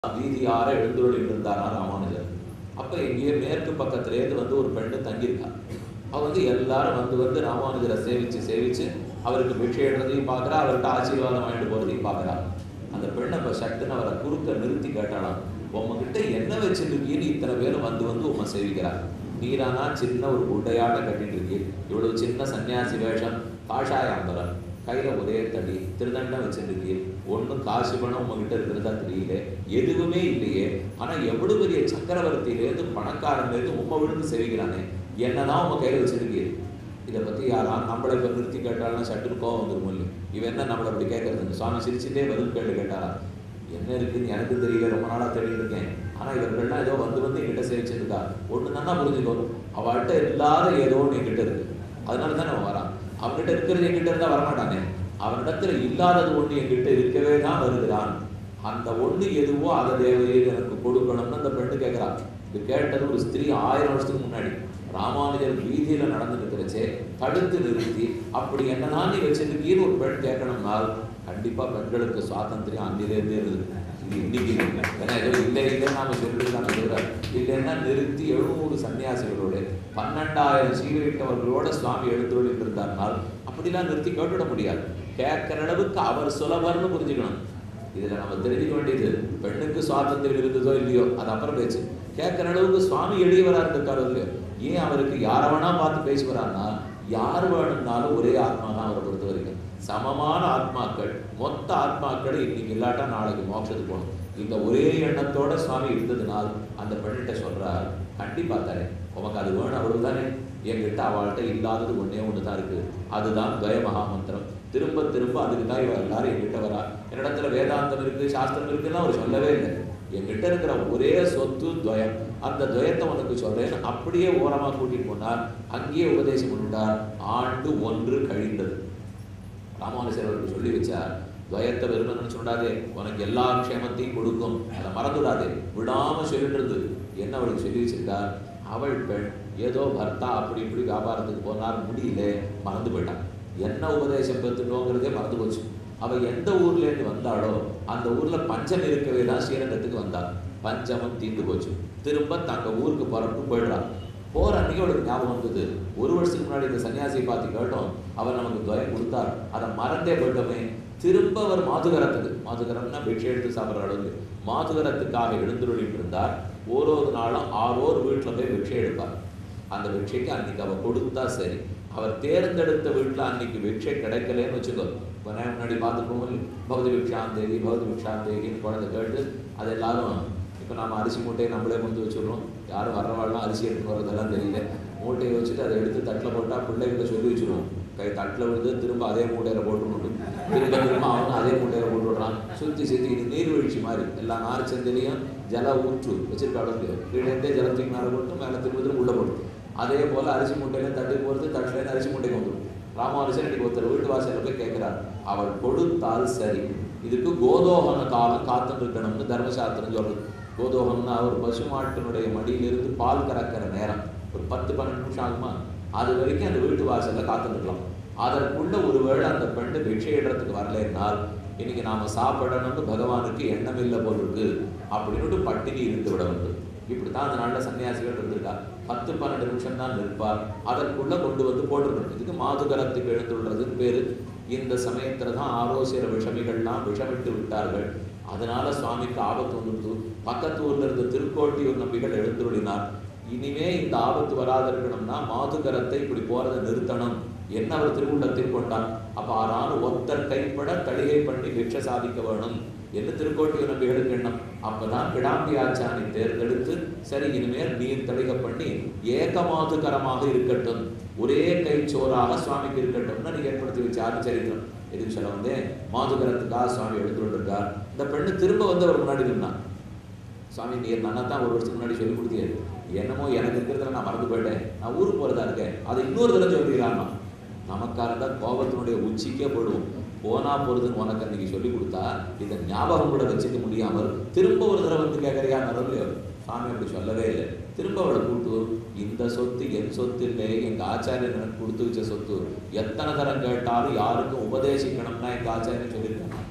வீதியார எழுந்துருள் இருந்தாரா ராமானுஜர் அப்ப எங்கேயோ மேற்கு பக்கத்துலேருந்து வந்து ஒரு பெண்ணு தங்கியிருக்கா அவ வந்து எல்லாரும் வந்து வந்து ராமானுஜரை சேவிச்சு சேவிச்சு அவருக்கு பிக்ஷை எடுறதையும் பார்க்கறா அவர்கிட்ட ஆசீர்வாதம் வாங்கிட்டு போறதையும் பார்க்கறா அந்த பெண்ணை இப்ப சட்டுன்னு அவரை குறுக்க நிறுத்தி கேட்டாலாம் உங்ககிட்ட என்ன வச்சிருக்கீன்னு இத்தனை பேரும் வந்து வந்து உம்மை சேவிக்கிறா நீரானா சின்ன ஒரு குட்டையாட கட்டிட்டு இருக்கீ இவ்வளவு சின்ன சன்னியாசி வேஷம் காஷாயாம்பரம் கையில ஒரே தடி திருதண்டம் வச்சிருக்கீ ஒண்ணும் காசு பணம் உங்ககிட்ட இருக்கிறதா தெரியல எதுவுமே இல்லையே ஆனா எவ்வளவு பெரிய சக்கரவர்த்தியிலேருந்து பணக்காரன்லேருந்து உம்மை விழுந்து சேவிக்கிறானே என்னதான் உங்க கையில வச்சிருக்கீர் இதை பத்தி யாரா நம்மளை இப்ப நிறுத்தி கேட்டாலும் சட்டுன்னு கோவம் வந்துரும் இல்லையோ இவன் என்ன நம்மளை அப்படி கேட்கறது சுவாமி சிரிச்சுட்டே பதில் கேட்டு கேட்டாரா என்ன இருக்குன்னு எனக்கு தெரியல ரொம்ப நாளா தேடிட்டு இருக்கேன் ஆனா இவர்கள்லாம் ஏதோ வந்து வந்து என்கிட்ட சேவிச்சிருக்கா ஒண்ணு தானே புரிஞ்சுக்கோ அவள்கிட்ட இல்லாத ஏதோ ஒன்று என்கிட்ட இருக்கு அதனால தானே அவன் வரான் அவன்கிட்ட இருக்கிறது என்கிட்ட இருந்தா வரமாட்டானே அவனிடத்துல இல்லாதது ஒண்ணு என்கிட்ட இருக்கவே தான் வருகிறான் அந்த ஒண்ணு எதுவோ அதை தேவையே எனக்கு கொடுக்கணும்னு அந்த பெண்ணு கேட்கிறா இது கேட்டது ஒரு ஸ்திரீ ஆயிரம் வருஷத்துக்கு முன்னாடி ராமானுஜர் வீதியில நடந்து இருக்கிறச்சே தடுத்து நிறுத்தி அப்படி என்னதான் நீ வச்சிருக்கீன்னு ஒரு பெண் கேட்கணும்னால் கண்டிப்பா பெண்களுக்கு சுவாதந்திரம் அன்னிலேருந்தே இருந்தது இது இன்னைக்கு இல்லை. ஏன்னா ஏதோ இல்லை இல்லைன்னு நாம சொல்லிருக்கலாம் தவிர இல்லைன்னா நிறுத்தி எழுநூறு சன்னியாசிகளோட பன்னெண்டாயிரம் சீவிட்டவர்களோட சுவாமி எழுத்துள்ள இருந்தார்னால் அப்படிலாம் நிறுத்தி கேட்டுவிட முடியாது கேட்கிற அளவுக்கு அவர் சுலபர்னு புரிஞ்சுக்கணும் இதுல நம்ம தெரிஞ்சுக்க வேண்டியது பெண்ணுக்கு சுவாதந்திரம் இருந்ததோ இல்லையோ அது அப்புறம் பேச்சு கேட்கிற அளவுக்கு சுவாமி எளியவரா இருந்திருக்காரோ இல்லையோ ஏன் அவருக்கு யாரை வேணா பார்த்து பேசுவாரான்னா யார் வேணும்னாலும் ஒரே ஆத்மா தான் அவரை பொறுத்த வரைக்கும் சமமான ஆத்மாக்கள் மொத்த ஆத்மாக்கள் இன்னைக்கு இல்லாட்டா நாளைக்கு மோட்சத்துக்கு போகணும் இந்த ஒரே எண்ணத்தோட சுவாமி இருந்ததுனால் அந்த பெண்ணிட்ட சொல்றார் கண்டிப்பா தரேன் உமக்கு அது வேணும் அவ்வளவுதானே என்கிட்ட அவள்கிட்ட இல்லாதது ஒண்ணே ஒன்று தான் இருக்கு அதுதான் துவய மகாமந்திரம் திரும்ப திரும்ப அதுக்கு தான் இவ எல்லாரும் என்கிட்ட வரா என்னிடத்துல வேதாந்தம் இருக்கு சாஸ்திரம் இருக்குன்னு அவர் சொல்லவே இல்லை என்கிட்ட இருக்கிற ஒரே சொத்து துவயம் அந்த துவயத்தை உனக்கு சொல்றேன் அப்படியே ஓரமா கூட்டிட்டு போனார் அங்கேயே உபதேசம் பண்ணிட்டார் ஆண்டு ஒன்று கழிந்தது ராமானுஜர் அவருக்கு சொல்லி வச்சார் துவயத்தை வெறுமன்னு சொல்லாதே உனக்கு எல்லா க்ஷேமத்தையும் கொடுக்கும் அதை மறந்துடாதே விடாம சொல்லிட்டு இருந்தது என்ன அவளுக்கு சொல்லி வச்சிருக்கார் அவள் பெண் ஏதோ பர்த்தா அப்படி இப்படி வியாபாரத்துக்கு போனார் முடியல மறந்து போயிட்டான் என்ன உபதேசம் பெற்றுட்டோங்கிறதே மறந்து போச்சு அவ எந்த ஊர்ல இருந்து வந்தாளோ அந்த ஊர்ல பஞ்சம் இருக்கவே தான் ஸ்ரீரங்கத்துக்கு வந்தா பஞ்சமும் தீர்ந்து போச்சு திரும்ப தங்க ஊருக்கு போறப்ப போயிடுறான் போற அன்னைக்கு அவளுக்கு ஞாபகம் வந்தது ஒரு வருஷத்துக்கு முன்னாடி இந்த சன்னியாசியை பார்த்து கேட்டோம் அவர் நமக்கு துவயம் கொடுத்தார் அதை மறந்தே போயிட்டோமே திரும்ப அவர் மாதுகரத்துக்கு மாதுகரம்னா பிக்ஷை எடுத்து சாப்பிட்ற அளவுக்கு மாதுகரத்துக்காக எழுந்துருளிட்டு இருந்தார் ஓரொரு நாளும் ஆரோர் வீட்டில் போய் பிக்ஷை எடுப்பார் அந்த பிக்ஷைக்கு அன்னைக்கு அவ கொடுத்தா சரி அவர் தேர்ந்தெடுத்த வீட்டில் அன்னைக்கு பிக்ஷை கிடைக்கலன்னு வச்சுக்கோ இப்போ நான் முன்னாடி பார்த்துப்போம் பகுதி பிக்ஷாந்தேகி பகுதி பிக்ஷாந்தேகின்னு குழந்தை கேட்டு அது எல்லாரும் இப்போ நம்ம அரிசி மூட்டையை நம்மளே கொண்டு வச்சுடுறோம் யாரும் வர்றவாள்லாம் அரிசி எடுத்துன்னு வர்றதெல்லாம் தெரியல மூட்டையை வச்சுட்டு அதை எடுத்து தட்டில் போட்டால் பிள்ளைகிட்ட சொல்லி வச்சுருவோம் கை தட்டில் விழுந்து திரும்ப அதே மூட்டையில் போட்டுணும் திரும்ப திரும்ப அவனும் அதே மூட்டையில் போட்டு விடுறான் சுற்றி சுற்றி இது நீர்வீழ்ச்சி மாதிரி எல்லா நார் சந்திலையும் ஜல ஊற்று வச்சிருக்காளோ இல்லையோ கீழேருந்தே ஜலத்துக்கு மேலே போட்டு மேலே திரும்ப திரும்ப உள்ள போட்டு அதே போல் அரிசி மூட்டையில தட்டி போகிறது தட்டிலேருந்து அரிசி மூட்டைக்கு வந்துடும் ராமானுஜன் இன்னைக்கு ஒருத்தர் வீட்டு வாசலில் போய் கேட்கிறார் அவள் கொடுத்தால் சரி இதுக்கு கோதோகன காலம் காத்துட்டு இருக்கணும்னு தர்மசாஸ்திரம் சொல்றது கோதோகம்னா ஒரு பசுமாட்டினுடைய மடியிலிருந்து பால் கறக்கிற நேரம் ஒரு பத்து பன்னெண்டு நிமிஷம் ஆகுமா அது வரைக்கும் அந்த வீட்டு வாசல்ல காத்துருக்கலாம் அதற்குள்ள ஒருவேளை அந்த பெண்ணு பிக்ஷை இடத்துக்கு வரலைன்னால் இன்னைக்கு நாம சாப்பிடணும்னு பகவானுக்கு எண்ணம் இல்லை போல் இருக்கு அப்படின்னு பட்டினி இருந்து விட வேண்டும் இப்படித்தான் அந்த நாள்ல சன்னியாசிகள் இருந்திருக்கா பத்து பன்னெண்டு நிமிஷம் தான் நிற்பார் அதற்குள்ள கொண்டு வந்து போட்டுருக்கணும் இதுக்கு மாதுகரத்துக்கு எழுந்துள்ளதுன்னு பேரு இந்த சமயத்துல தான் ஆலோசிக்கிற விஷமிகள்லாம் விஷமிட்டு விட்டார்கள் அதனால சுவாமிக்கு ஆபத்து வந்துடுது பக்கத்து ஊர்ல இருந்த திருக்கோட்டியூர் நம்பிகள் எழுந்துருளினார் இனிமே இந்த ஆபத்து வராது இருக்கணும்னா மாதுகரத்தை இப்படி போறதை நிறுத்தணும் என்ன அவர் திருவுள்ளத்தில் கொண்டார் அப்ப ஆறாலும் ஒத்தர் கைப்பட தளிகை பண்ணி பிக்ஷ சாதிக்க வேணும் என்று திருக்கோட்டியூர் நம்பிகளுக்கு எண்ணம் அப்பதான் கிடாம்பி ஆச்சானை தேர்ந்தெடுத்து சரி இனிமேல் நீர் தளிக பண்ணி ஏகமாதுகரமாக இருக்கட்டும் ஒரே கைச்சோறாக சுவாமிக்கு இருக்கட்டும்னு நீ ஏற்படுத்தி வச்ச ஆச்சரித்திரம் எதுக்கு சொல்ல வந்தேன் மாதுகரத்துக்காக சுவாமி எடுத்துட்டு இருக்கார் இந்த பெண்ணு திரும்ப வந்து அவர் முன்னாடி நின்னான் சுவாமி நீர் நன்னா தான் ஒரு வருஷத்துக்கு முன்னாடி சொல்லி கொடுத்தீங்க என்னமோ எனக்கு இருக்கிறதுல நான் மறந்து போயிட்டேன் நான் ஊருக்கு போறதா இருக்கேன் அதை இன்னொரு தடவை சொல்லிக்கிறாமா நமக்கா இருந்தா கோபத்தினுடைய உச்சிக்கே போயிடுவோம் போனா போறதுன்னு உனக்கு அன்னைக்கு சொல்லி கொடுத்தா இதை ஞாபகம் கூட வச்சுக்க முடியாமல் திரும்ப ஒரு தடவை வந்து கேட்கறியா மறந்து சாமி அப்படி சொல்லவே இல்லை திரும்ப அவளை கூப்பிட்டு இந்த சொத்து என் சொத்து இல்லை எங்க ஆச்சாரியன் எனக்கு கொடுத்து வச்ச சொத்து எத்தனை தரம் கேட்டாலும் யாருக்கும் உபதேசிக்கணும்னா எங்க ஆச்சாரியன் சொல்லியிருக்காங்க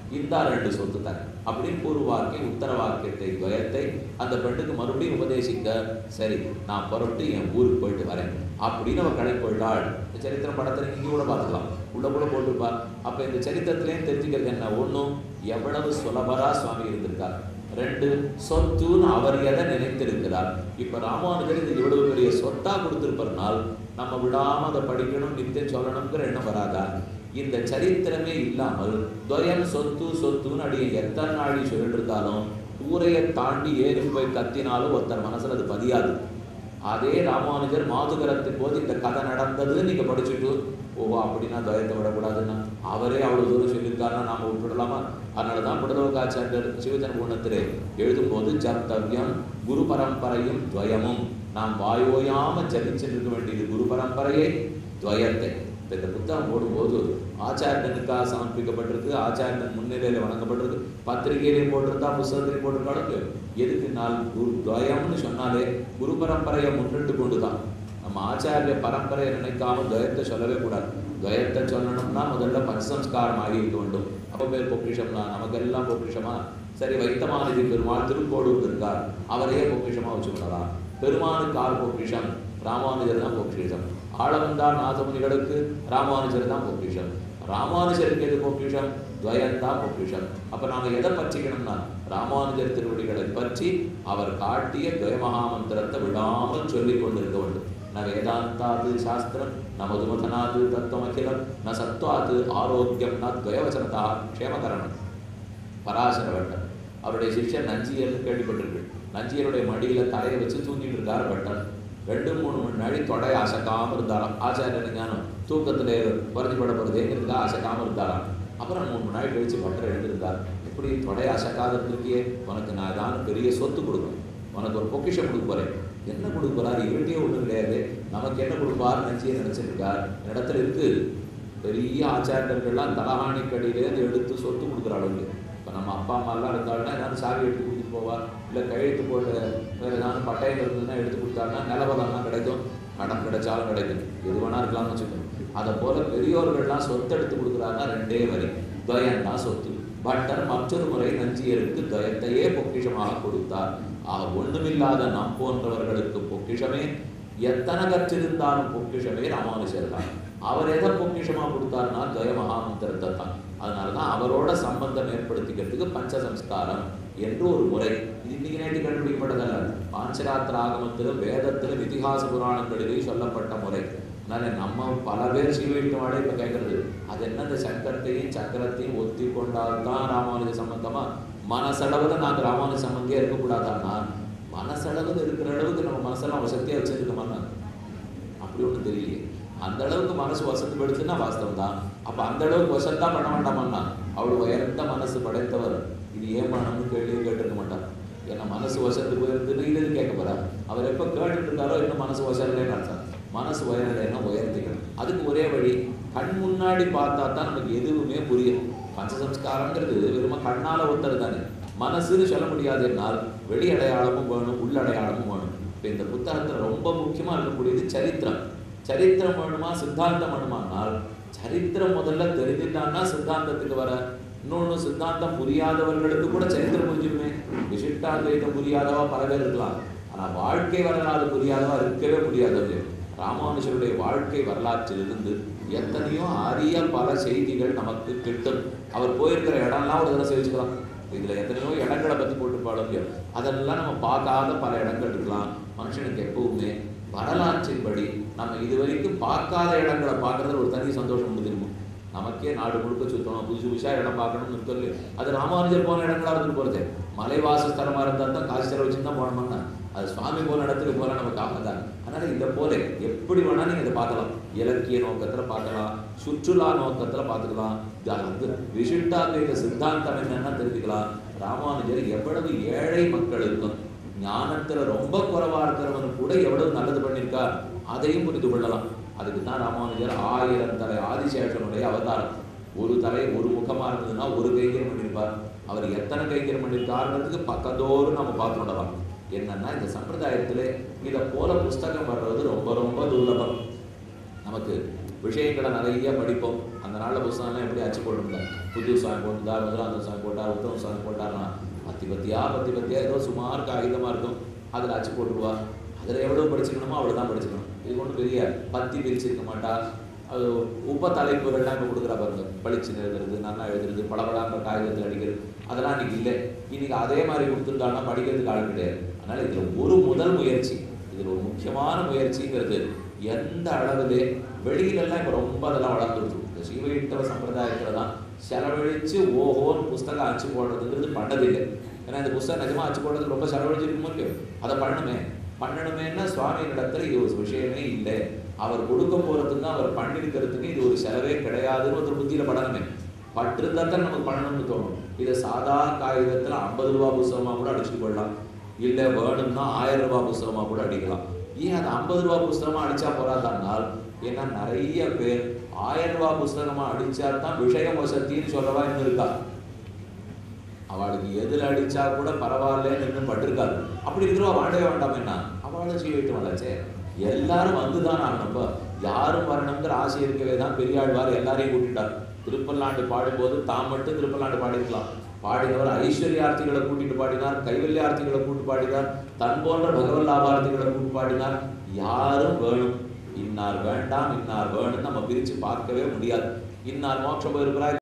இந்தா ரெண்டு சொத்து தரேன் அப்படின்னு பூர்வ வாக்கியம் உத்தர வாக்கியத்தை துவயத்தை அந்த பெண்ணுக்கு மறுபடியும் உபதேசிக்க சரி நான் புறப்பட்டு என் ஊருக்கு போயிட்டு வரேன் அப்படின்னு அவன் கடை போயிட்டாள் இந்த சரித்திரம் படத்தை நீங்க கூட பார்த்துக்கலாம் உள்ள கூட போட்டுப்பா அப்ப இந்த சரித்திரத்திலேயும் தெரிஞ்சுக்கிறது என்ன ஒண்ணும் எவ்வளவு சுலபரா சுவாமி இருந்திருக்கார் ரெண்டு சொத்துன்னு அவர் எதை நினைத்திருக்கிறார் இப்ப ராமானுஜர் இது இவ்வளவு பெரிய சொத்தா கொடுத்திருப்பதனால் நம்ம விடாம அதை படிக்கணும் நித்தியம் சொல்லணுங்கிற எண்ணம் வராதா இந்த சரித்திரமே இல்லாமல் துவயம் சொத்து சொத்துன்னு அடிய எத்தனை நாளி சொல்லிட்டு இருந்தாலும் ஊரையை தாண்டி ஏறி போய் கத்தினாலும் ஒருத்தர் மனசுல அது பதியாது அதே ராமானுஜர் மாதுகரத்தின் போது இந்த கதை நடந்ததுன்னு நீங்க படிச்சுட்டு ஓ அப்படின்னா துவயத்தை விடக்கூடாதுன்னா அவரே அவ்வளவு தூரம் சொல்லியிருக்காருன்னா நாம விட்டுடலாமா அதனாலதான் புடலோகாச்சாரியர் சிவஜன குணத்திலே எழுதும்போது ஜப்தவ்யம் குரு பரம்பரையும் துவயமும் நாம் வாயோயாம ஜபிச்சிருக்க வேண்டியது குரு பரம்பரையை துவயத்தை இப்ப இந்த புத்தகம் போடும்போது ஆச்சாரியனுக்காக சமர்ப்பிக்கப்பட்டிருக்கு ஆச்சாரியன் முன்னிலையில வணங்கப்பட்டிருக்கு பத்திரிகையிலையும் போட்டிருந்தா புஸ்தகத்திலையும் போட்டிருக்காலும் எதுக்கு நாள் குரு துவயம்னு சொன்னாலே குரு பரம்பரையை முன்னிட்டு கொண்டுதான் நம்ம ஆச்சாரிய பரம்பரையை நினைக்காம துவயத்தை சொல்லவே கூடாது துவயத்தை சொல்லணும்னா முதல்ல பஞ்சசம்ஸ்காரம் ஆகி இருக்க வேண்டும் அப்ப பேர் பொக்கிஷம்னா நமக்கெல்லாம் பொக்கிஷமா சரி வைத்தமானதி பெருமாள் திருக்கோடூர் இருக்கார் அவரையே பொக்கிஷமா வச்சுக்கொள்ளலாம் பெருமானுக்கு ஆர் பொக்கிஷம் ராமானுஜர் தான் பொக்கிஷம் ஆளவந்தார் நாதமுனிகளுக்கு ராமானுஜர் தான் பொக்கிஷம் ராமானுஜருக்கு எது பொக்கிஷம் துவயந்தான் பொக்கிஷம் அப்ப நாம எதை பற்றிக்கணும்னா ராமானுஜர் திருவடிகளை பற்றி அவர் காட்டிய துவய மகாமந்திரத்தை விடாமல் சொல்லிக் கொண்டிருக்க வேண்டும் ந வேதாந்தாது சாஸ்திரம் ந மதுமதனாது தத்துவமகிலம் ந சத்வாது ஆரோக்கியம் ந துவயவசனதா க்ஷேமகரணம் பராசரவட்டன் அவருடைய சிஷ்யன் நஞ்சியர்னு கேள்விப்பட்டிருக்கு நஞ்சியருடைய மடியில தலையை வச்சு தூங்கிட்டு இருக்காரு பட்டன் ரெண்டு மூணு மணி நாளி தொடை அசைக்காம இருந்தாராம் ஆச்சாரியன் ஞானம் தூக்கத்திலே குறைஞ்சு பட போகிறதேங்கிறதுக்காக அசைக்காம இருந்தாராம் அப்புறம் மூணு மணி நாள் கழிச்சு பட்டர் எழுந்திருந்தார் இப்படி தொடை அசைக்காத இருந்திருக்கியே உனக்கு நான் ஏதாவது பெரிய சொத்து கொடுக்கணும் உனக்கு ஒரு பொக்கிஷம் கொடுக்க போறேன் என்ன கொடுக்க போறாரு இவர்கிட்டயே ஒன்றும் கிடையாது நமக்கு என்ன கொடுப்பார் நினைச்சே நினைச்சிருக்கார் இடத்துல இருக்கு பெரிய ஆச்சாரியர்கள்லாம் தலகாணி கடியிலேருந்து எடுத்து சொத்து கொடுக்குற அளவுக்கு இப்போ நம்ம அப்பா அம்மாலாம் இருந்தாங்கன்னா ஏதாவது சாவி எடுத்து கொடுத்துட்டு போவார் இல்லை கையெழுத்து போட்டு வேறு ஏதாவது பட்டயம் இருந்ததுன்னா எடுத்து கொடுத்தாருன்னா நிலவரம்லாம் கிடைக்கும் கடன் கிடைச்சாலும் கிடைக்கும் எது வேணா இருக்கலாம்னு வச்சுக்கோங்க அதை போல பெரியோர்கள்லாம் சொத்து எடுத்து கொடுக்குறாருன்னா ரெண்டே வரி துவயம் தான் சொத்து பட்டர் மற்றொரு முறை நஞ்சியருக்கு துவயத்தையே பொக்கிஷமாக கொடுத்தார் ஆக ஒண்ணுமில்லாத நம் போன்றவர்களுக்கு பொக்கிஷமே எத்தனை கற்றிருந்தாலும் பொக்கிஷமே ராமானுஜர் தான் அவர் எதை பொக்கிஷமா கொடுத்தாருன்னா துவய மகாமந்திரத்தை தான் அதனாலதான் அவரோட சம்பந்தம் ஏற்படுத்திக்கிறதுக்கு பஞ்சசம்ஸ்காரம் என்று ஒரு முறை இது இன்னைக்கு நேற்று கண்டுபிடிக்கப்பட்டதல்ல பாஞ்சராத்திர ஆகமத்திலும் வேதத்திலும் இதிகாச புராணங்களிலே சொல்லப்பட்ட முறை அதனால நம்ம பல பேர் சீவைட்டுவாடே இப்ப கேட்கறது அது என்ன இந்த சக்கரத்தையும் சக்கரத்தையும் ஒத்தி கொண்டால்தான் ராமானுஜ சம்பந்தமா மனசளவுல நாங்க ராமானுஜ சம்பந்தியா இருக்கக்கூடாதான்னா மனசளவுல இருக்கிற அளவுக்கு நம்ம மனசெல்லாம் வசதியா வச்சிருக்கோமா அப்படி ஒன்றும் தெரியலையே அந்த அளவுக்கு மனசு வசதிப்படுத்துனா வாஸ்தவம் தான் அப்ப அந்த அளவுக்கு வசந்தா பண்ண வேண்டாமன்னா அவ்வளவு உயர்ந்த மனசு படைத்தவர் இது ஏன் பண்ணணும்னு கேள்வியும் கேட்டிருக்க மாட்டார் ஏன்னா மனசு வசத்து போயிருந்துன்னு இது எதுக்கு கேட்க போறார் அவர் எப்ப கேட்டுட்டு இருந்தாரோ இன்னும் மனசு வசரலைன்னு அர்த்தம் மனசு உயரலைன்னா உயர்த்திக்கணும் அதுக்கு ஒரே வழி கண் முன்னாடி பார்த்தா தான் நமக்கு எதுவுமே புரியும் பஞ்சசம்ஸ்காரங்கிறது வெறும கண்ணால ஒத்தது தானே மனசுன்னு சொல்ல முடியாது என்னால் வெளி அடையாளமும் வேணும் உள்ளடையாளமும் வேணும் இப்போ இந்த புத்தகத்துல ரொம்ப முக்கியமா இருக்கக்கூடியது சரித்திரம் சரித்திரம் வேணுமா சித்தாந்தம் வேணுமானால் சரித்திரம் முதல்ல தெரிஞ்சுட்டான்னா சித்தாந்தத்துக்கு வர இன்னொன்னு சித்தாந்தம் புரியாதவர்களுக்கு கூட சரித்திரம் புரிஞ்சுமே விசிஷ்டாத்வைத்தம் புரியாதவா பல பேர் இருக்கலாம் ஆனா வாழ்க்கை வரலாறு புரியாதவா இருக்கவே முடியாதது ராமானுஜருடைய வாழ்க்கை வரலாற்றிலிருந்து எத்தனையோ அரிய பல செய்திகள் நமக்கு கிட்டும் அவர் போயிருக்கிற இடம்லாம் ஒரு தடவை சேவிச்சுக்கலாம் இதுல எத்தனையோ இடங்களை பத்தி போட்டு பாடம் அதெல்லாம் நம்ம பார்க்காத பல இடங்கள் இருக்கலாம் மனுஷனுக்கு எப்பவுமே வரலாற்றின்படி நம்ம இதுவரைக்கும் பார்க்காத இடங்களை பார்க்கறதுல ஒரு தனி சந்தோஷம் உண்டு திரும்பும் நமக்கே நாடு முழுக்க சுத்தணும் புதுசு புதுசா இடம் பார்க்கணும்னு இருக்கல அது ராமானுஜர் போன இடங்களா இருந்து போறது மலைவாச ஸ்தலமா இருந்தா தான் காசு செலவு வச்சு தான் போனோம்னா அது சுவாமி போன இடத்துக்கு போற நமக்கு ஆகதான் அதனால இதை போல எப்படி வேணா நீங்க இதை பார்க்கலாம் இலக்கிய நோக்கத்துல பார்க்கலாம் சுற்றுலா நோக்கத்துல பார்த்துக்கலாம் இது வந்து விசிஷ்டாத்வைத சித்தாந்தம் என்னன்னா தெரிஞ்சுக்கலாம் ராமானுஜர் எவ்வளவு ஏழை மக்களுக்கும் ஞானத்துல ரொம்ப குறைவா இருக்கிறவன் கூட எவ்வளவு நல்லது பண்ணியிருக்கா அதையும் புரிந்து கொள்ளலாம் அதுக்கு தான் ராமானுஜர் ஆயிரம் தலை ஆதிசேஷனுடைய அவதாரம் ஒரு தலை ஒரு முகமா இருந்ததுன்னா ஒரு கைங்கரம் பண்ணியிருப்பார் அவர் எத்தனை கைங்கரம் பண்ணியிருக்காருன்றதுக்கு பக்கத்தோடு நம்ம பார்த்து விடலாம் என்னன்னா இந்த சம்பிரதாயத்திலே இதை போல புஸ்தகம் வர்றது ரொம்ப ரொம்ப துர்லபம் நமக்கு விஷயங்களை நிறைய படிப்போம் அந்த நாளில் புஸ்தகம்லாம் எப்படி அச்சு போட்டிருந்தா புது சாமி போட்டுதா முதலாந்த சாமி போட்டா உத்தம சாமி போட்டார்னா பத்தி பத்தியா பத்தி பத்தியா ஏதோ சுமார் காகிதமாக இருக்கும் அதில் அச்சு போட்டுருவா அதில் எவ்வளோ படிச்சுக்கணுமோ அவ்வளோ தான் படிச்சுக்கணும் இது ஒன்றும் பெரிய பத்தி பிரிச்சிருக்க மாட்டா அது உப தலைப்புகள்லாம் இப்போ கொடுக்குறா பாருங்க பளிச்சு எழுதுறது நல்லா எழுதுறது பளபளான்ற காகிதத்தில் அடிக்கிறது அதெல்லாம் இன்னைக்கு இல்லை இன்னைக்கு அதே மாதிரி கொடுத்துருந்தாங்கன்னா படிக்கிறதுக்கு ஆள் கிடையாது அதனால இதில் ஒரு முதல் முயற்சி இதில் ஒரு முக்கியமான முயற்சிங்கிறது எந்த அளவிலே வெளியிலெல்லாம் இப்போ ரொம்ப அதெல்லாம் வளர்ந்துருக்கு இந்த சீவையிட்டவ சம்பிரதாயத்தில் தான் செலவழித்து ஓஹோன்னு புஸ்தகம் அச்சு போடுறதுங்கிறது பண்ணதில்லை ஏன்னா இந்த புஸ்தகம் நிஜமாக அச்சு போடுறதுக்கு ரொம்ப செலவழிச்சிருக்குமோ இல்லையோ அதை பண்ணணுமே பண்ணணுமேன்னா சுவாமி இடத்துல இது ஒரு விஷயமே இல்லை அவர் கொடுக்க போறதுக்கு அவர் பண்ணிருக்கிறதுக்கு இது ஒரு செலவே கிடையாதுன்னு ஒரு புத்தியில படணுமே பட்டிருந்தாத்தான் நமக்கு பண்ணணும்னு தோணும் இதை சாதா காகிதத்துல ஐம்பது ரூபா புஸ்தகமா கூட அடிச்சுட்டு போயிடலாம் இல்லை வேணும்னா ஆயிரம் ரூபாய் புஸ்தகமா கூட அடிக்கலாம் ஏன் அது ஐம்பது ரூபா புஸ்தகமா அடிச்சா போறாதானால் ஏன்னா நிறைய பேர் ஆயிரம் ரூபாய் புஸ்தகமா அடிச்சா தான் விஷயம் வசத்தின்னு சொல்லவா இன்னும் இருக்கா அவளுக்கு எதில் அடிச்சா கூட பரவாயில்லன்னு இன்னும் பட்டிருக்காது அப்படி இருக்கிறவா வாழவே வேண்டாம் என்ன அவளும் செய்யிட்டு வந்தாச்சே எல்லாரும் வந்துதான் ஆகணும்ப்ப யாரும் வரணுங்கிற ஆசை இருக்கவே தான் பெரியாழ்வார் எல்லாரையும் கூட்டிட்டார் திருப்பல்லாண்டு பாடும்போது தாம் மட்டும் திருப்பல்லாண்டு பாடிக்கலாம் பாடினவர் ஐஸ்வர்யார்த்திகளை கூட்டிட்டு பாடினார் கைவல்யார்த்திகளை கூட்டு பாடினார் தன் போன்ற பகவத் லாபார்த்திகளை கூட்டு பாடினார் யாரும் வேணும் இன்னார் வேண்டாம் இன்னார் வேணும் நம்ம பிரிச்சு பார்க்கவே முடியாது இன்னார் மோட்சம் போயிருக்கிறார்